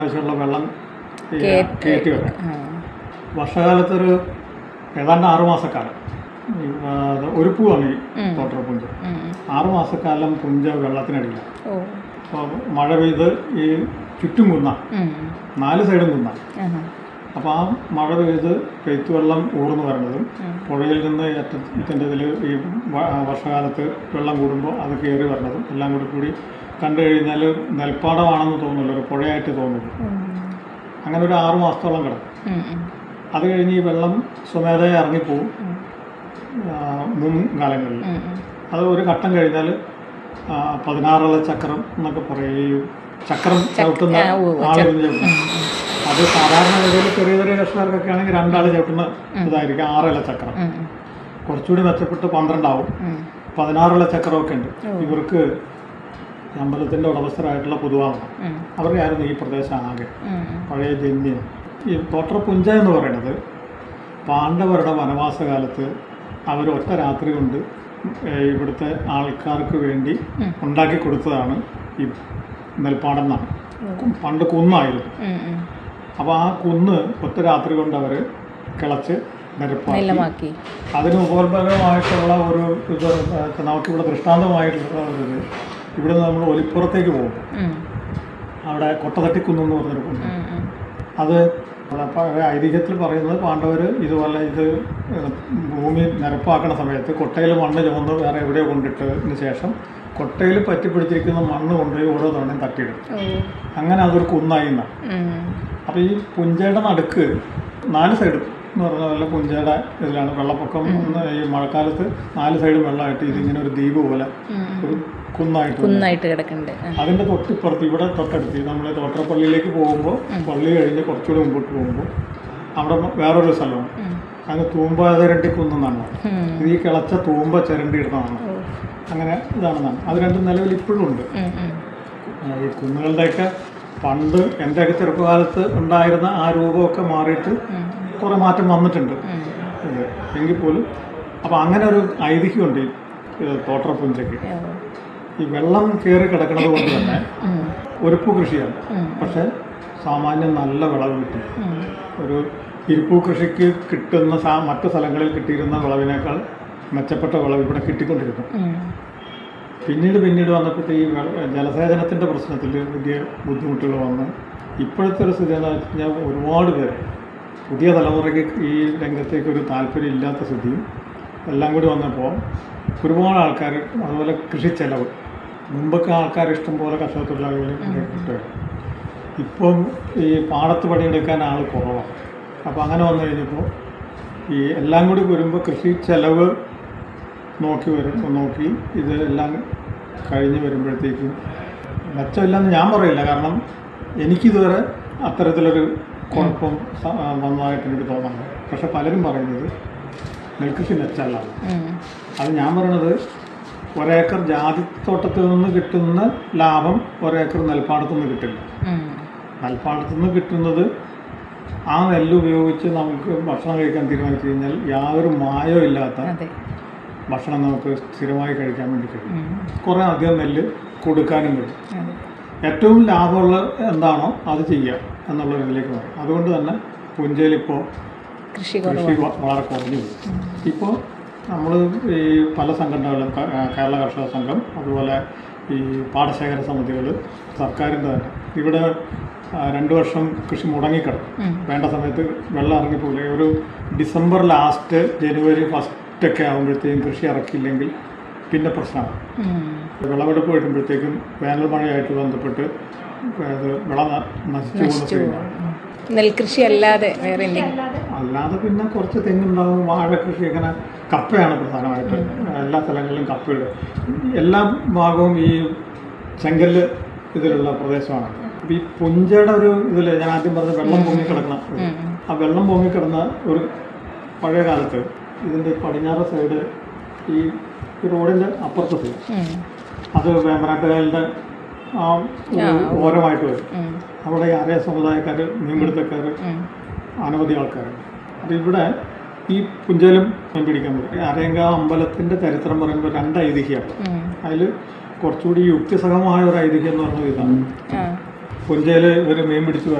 ആവശ്യമുള്ള വെള്ളം ഈ കേറ്റി- കയറ്റി വെക്കാം ആ. വർഷകാലത്തൊരു ഏതാണ്ട് ആറു മാസക്കാലം ഈ, ആ, ഒരു പൂവാണ് ഈ ഉം. തോട്ടറപ്പുഞ്ച ഉം. ആറു മാസക്കാലം പുഞ്ച വെള്ളത്തിനടിയില്ല ഓ അപ്പോൾ മഴ പെയ്ത് ഈ ചുറ്റും കുന്ന ഉം. നാല് സൈഡും കുന്ന ആഹാ. അപ്പോൾ ആ മഴ പെയ്ത് പെയ്ത്ത് വെള്ളം ഊർന്നു വരുന്നതും ഉം. പുഴയിൽ നിന്ന് ഏറ്റത്തിൻ്റെ ഇതിൽ ഈ വ- വർഷകാലത്ത് വെള്ളം കൂടുമ്പോൾ അത് കയറി വരുന്നതും എല്ലാം കൂടി കൂടി കണ്ടു കഴിഞ്ഞാൽ നെൽപ്പാടമാണെന്ന് തോന്നുന്നില്ല ഒരു പുഴയായിട്ട് തോന്നുന്നു ഉം. അങ്ങനെ ഒരു ആറു മാസത്തോളം കിടക്കും ഉം. ഉം. അത് കഴിഞ്ഞ് ഈ വെള്ളം സ്വമേധയെ ഇറങ്ങിപ്പോവും ഉം. ആ, മുൻ കാലങ്ങളിൽ ഉം. ഉം. അത് ഒരു ഘട്ടം കഴിഞ്ഞാൽ പതിനാറുള്ള ചക്രം എന്നൊക്കെ പറയും ഈ ചക്രം ചവിട്ടുന്ന ആ, ഉവ്വ് ഉവ്വ്. ആളുകൾ ചവിട്ടുന്ന അത് സാധാരണ ഗതിയിൽ ചെറിയ ചെറിയ കർഷകർക്കൊക്കെ ആണെങ്കിൽ രണ്ടാൾ ചവിട്ടുന്ന ഇതായിരിക്കും ആറില ചക്രം ഉം. ഉം. കുറച്ചുകൂടി മെച്ചപ്പെട്ട് പന്ത്രണ്ടാവും ഉം. പതിനാറുള്ള ചക്രമൊക്കെ ഉണ്ട് ഓ. ഇവർക്ക് ഈ അമ്പലത്തിൻ്റെ ഉടമസ്ഥരായിട്ടുള്ള പൊതുവാണ് ഉം. അവരെയായിരുന്നു ഈ പ്രദേശം ആകെ ഉം. ഉം. പഴയ ജന്യം ഈ തോട്ടറപ്പുഞ്ച എന്ന് പറയുന്നത് പാണ്ഡവരുടെ വനവാസകാലത്ത് അവർ ഒറ്റ രാത്രി കൊണ്ട് ഏഹ്, ഇവിടുത്തെ ആൾക്കാർക്ക് വേണ്ടി ഉം. ഉണ്ടാക്കി കൊടുത്തതാണ് ഈ നെൽപ്പാടം എന്നാണ് പണ്ട് കുന്നായിരുന്നു ഉം. ഉം. അപ്പോൾ ആ കുന്ന് ഒറ്റ രാത്രി കൊണ്ട് അവർ കിളച്ച് നിരപ്പാക്കി നിലമാക്കി അതിന് ഉപോത്ഭകമായിട്ടുള്ള ഒരു ഇത് ഏഹ്, നമുക്കിവിടെ ദൃഷ്ടാന്തമായിട്ടുള്ള ഒരു ഇത് ഇവിടെ നിന്ന് നമ്മൾ ഒലിപ്പുറത്തേക്ക് പോകും ഉം. അവിടെ കൊട്ടതട്ടിക്കുന്ന് എന്ന് പറഞ്ഞൊരു കുന്ന് ഉം. ഉം. അത് പഴയ ഐതിഹ്യത്തിൽ പറയുന്നത് പാണ്ഡവർ ഇതുപോലെ ഇത് ഏഹ്, ഭൂമി നിരപ്പാക്കണ സമയത്ത് കൊട്ടയിൽ മണ്ണ് ചുമന്ന് വേറെ എവിടെയോ കൊണ്ടിട്ടതിന് ശേഷം കൊട്ടയിൽ പറ്റിപ്പിടിച്ചിരിക്കുന്ന മണ്ണ് കൊണ്ടുപോയി ഓരോ തവണയും തട്ടിയിടും ഓ. അങ്ങനെ അതൊരു കുന്നായി എന്നാണ് ഉം. അപ്പോൾ ഈ പുഞ്ചയുടെ നടുക്ക് നാല് സൈഡും എന്ന് പറഞ്ഞ പോലെ പുഞ്ചയുടെ ഇതിലാണ് വെള്ളപ്പൊക്കം വന്ന് ഈ മഴക്കാലത്ത് നാല് സൈഡും വെള്ളമായിട്ട് ഇതിങ്ങനെ ഒരു ദ്വീപ് പോലെ ഉം. ഒരു കുന്നായിട്ട് വരും. കുന്നായിട്ട് കിടക്കുന്നുണ്ട് ആ. അതിൻ്റെ തൊട്ടിപ്പുറത്ത് ഇവിടെ തൊട്ടടുത്ത് നമ്മൾ തോട്ടപ്പള്ളിയിലേക്ക് പോകുമ്പോൾ പള്ളി കഴിഞ്ഞ് കുറച്ചുകൂടി മുമ്പോട്ട് പോകുമ്പോൾ അവിടെ വേറൊരു സ്ഥലമാണ് ഉം. അത് തൂമ്പ ചിരണ്ടി കുന്നെന്നാണ് ഉം. ഇത് ഈ കിളച്ച തൂമ്പ ചിരണ്ടി ഇടുന്നതാണ് ഓ. അങ്ങനെ ഇതാണെന്നാണ് അത് രണ്ടും നിലവിൽ ഇപ്പോഴും ഉണ്ട് ഉം. ഉം. ആ, ഈ കുന്നുകളുടെയൊക്കെ പണ്ട് എൻ്റെയൊക്കെ ചെറുപ്പകാലത്ത് ഉണ്ടായിരുന്ന ആ രൂപമൊക്കെ മാറിയിട്ട് ഉം. കുറേ മാറ്റം വന്നിട്ടുണ്ട് ഉം. ഇത് എങ്കിൽ പോലും അപ്പോൾ അങ്ങനെ ഒരു ഐതിഹ്യമുണ്ട് ഈ ഇത് തോട്ടറപ്പുഞ്ചയ്ക്ക് ഓ. ഈ വെള്ളം കയറി കിടക്കുന്നത് കൊണ്ട് തന്നെ ഉം. ഒരുപ്പ് കൃഷിയാണ് ഉം. പക്ഷേ സാമാന്യം നല്ല വിളവ് കിട്ടും ഉം. ഒരു ഇരിപ്പൂ കൃഷിക്ക് കിട്ടുന്ന സാ മറ്റു സ്ഥലങ്ങളിൽ കിട്ടിയിരുന്ന വിളവിനേക്കാൾ മെച്ചപ്പെട്ട വിളവ് ഇവിടെ കിട്ടിക്കൊണ്ടിരുന്നു ഉം. പിന്നീട് പിന്നീട് വന്നപ്പോഴത്തെ ഈ വെള്ള- ജലസേചനത്തിൻ്റെ പ്രശ്നത്തിൽ വലിയ ബുദ്ധിമുട്ടുകൾ വന്ന് ഇപ്പോഴത്തെ ഒരു സ്ഥിതി എന്ന് വെച്ച് കഴിഞ്ഞാൽ ഒരുപാട് പേര് പുതിയ തലമുറയ്ക്ക് ഈ രംഗത്തേക്ക് ഒരു താല്പര്യം ഇല്ലാത്ത സ്ഥിതിയും എല്ലാം കൂടി വന്നപ്പോൾ ഒരുപാട് ആൾക്കാർ അതുപോലെ കൃഷി ചെലവ് മുമ്പൊക്കെ ആൾക്കാർ ഇഷ്ടംപോലെ കർഷക തൊഴിലാളികളെ കിട്ടുമായിരുന്നു ഇപ്പം ഈ പാടത്ത് പണിയെടുക്കാൻ ആൾ കുറവാണ് അപ്പോൾ അങ്ങനെ വന്നു കഴിഞ്ഞപ്പോൾ ഈ എല്ലാം കൂടി വരുമ്പോൾ കൃഷി ചെലവ് നോക്കി വരും നോക്കി ഇത് എല്ലാം കഴിഞ്ഞ് വരുമ്പോഴത്തേക്കും മെച്ചമില്ലെന്ന് ഞാൻ പറയില്ല കാരണം എനിക്കിതുവരെ അത്തരത്തിലൊരു കുഴപ്പം സ- ആ, വന്നതായിട്ട് എനിക്ക് തോന്നുന്നു പക്ഷെ പലരും പറയുന്നത് നെൽകൃഷി മെച്ചമല്ല ഉം. അത് ഞാൻ പറയണത് ഒരേക്കർ ജാതിത്തോട്ടത്തിൽ നിന്ന് കിട്ടുന്ന ലാഭം ഒരേക്കർ നെൽപ്പാടത്തു നിന്ന് കിട്ടില്ല ഉം. നെൽപ്പാടത്തു നിന്ന് കിട്ടുന്നത് ആ നെല്ല് ഉപയോഗിച്ച് നമുക്ക് ഭക്ഷണം കഴിക്കാൻ തീരുമാനിച്ചു കഴിഞ്ഞാൽ യാതൊരു മായവും ഇല്ലാത്ത അതെ ഭക്ഷണം നമുക്ക് സ്ഥിരമായി കഴിക്കാൻ വേണ്ടി കഴിയും ഉം. കുറേ അധികം നെല്ല് കൊടുക്കാനും കഴിയും അതെ ഏറ്റവും ലാഭമുള്ള എന്താണോ അത് ചെയ്യുക എന്നുള്ള ഇതിലേക്ക് മാറും അതുകൊണ്ട് തന്നെ പുഞ്ചയിലിപ്പോൾ കൃഷി കൃഷി വ- വളരെ കുറഞ്ഞു പോയി ഇപ്പോൾ നമ്മൾ ഈ പല സംഘടനകളും ക- ആ, കേരള കർഷക സംഘം അതുപോലെ ഈ പാടശേഖര സമിതികൾ സർക്കാരിൻ്റെ തന്നെ ഇവിടെ ആ, രണ്ട് വർഷം കൃഷി മുടങ്ങിക്കിടക്കും ഉം. വേണ്ട സമയത്ത് വെള്ളം ഇറങ്ങിപ്പോകില്ല ഒരു ഡിസംബർ ലാസ്റ്റ് ജനുവരി ഫസ്റ്റ് ഒക്കെ ആകുമ്പോഴത്തേക്കും കൃഷി ഇറക്കിയില്ലെങ്കിൽ പിന്നെ പ്രശ്നമാണ് ഉം. വിളവെടുപ്പ് വരുമ്പോഴത്തേക്കും വേനൽ മഴയായിട്ട് ബന്ധപ്പെട്ട് അത് വിള ന- നശിച്ചു പോകുന്ന സ്ഥിതിയാണ് ഉം. നെൽകൃഷി അല്ലാതെ വേറെ എന്തെങ്കിലും അല്ലാതെ പിന്നെ കുറച്ച് തെങ്ങുണ്ടാവും വാഴ കൃഷി അങ്ങനെ കപ്പയാണ് പ്രധാനമായിട്ട് എല്ലാ സ്ഥലങ്ങളിലും കപ്പയുടെ എല്ലാ ഭാഗവും ഈ ചെങ്കല്ല് ഇതിലുള്ള പ്രദേശമാണ് അപ്പോൾ ഈ പുഞ്ചയുടെ ഒരു ഇതിൽ ഞാൻ ആദ്യം പറഞ്ഞ വെള്ളം പൊങ്ങിക്കിടക്കുന്ന ഇത്. ഉം. ഉം. ആ വെള്ളം പൊങ്ങിക്കിടന്ന ഒരു പഴയ കാലത്ത് ഇതിൻ്റെ പടിഞ്ഞാറ് സൈഡ് ഈ ഈ റോഡിൻ്റെ അപ്പുറത്തെ സൈഡ് ഉം. അത് വേമ്പനാട്ടുകാലിൻ്റെ ആ ഒരു ഓരമായിട്ട് വരും ഉം. അവിടെ ഈ അറിയ സമുദായക്കാർ മീൻപിടുത്തക്കാർ ഉം. അനവധി ആൾക്കാരുണ്ട് അപ്പോൾ ഇവിടെ ഈ പുഞ്ചയിലും മീൻ പിടിക്കാൻ പറ്റും അരയങ്ക അമ്പലത്തിൻ്റെ ചരിത്രം പറയുമ്പോൾ രണ്ട് ഐതിഹ്യമാണ് ഉം. അതിൽ കുറച്ചുകൂടി യുക്തിസഹമായ ഒരു ഐതിഹ്യം എന്ന് പറയുന്നത് ഇതാണ് ആ കൊഞ്ചയിൽ ഇവർ മീൻ പിടിച്ച്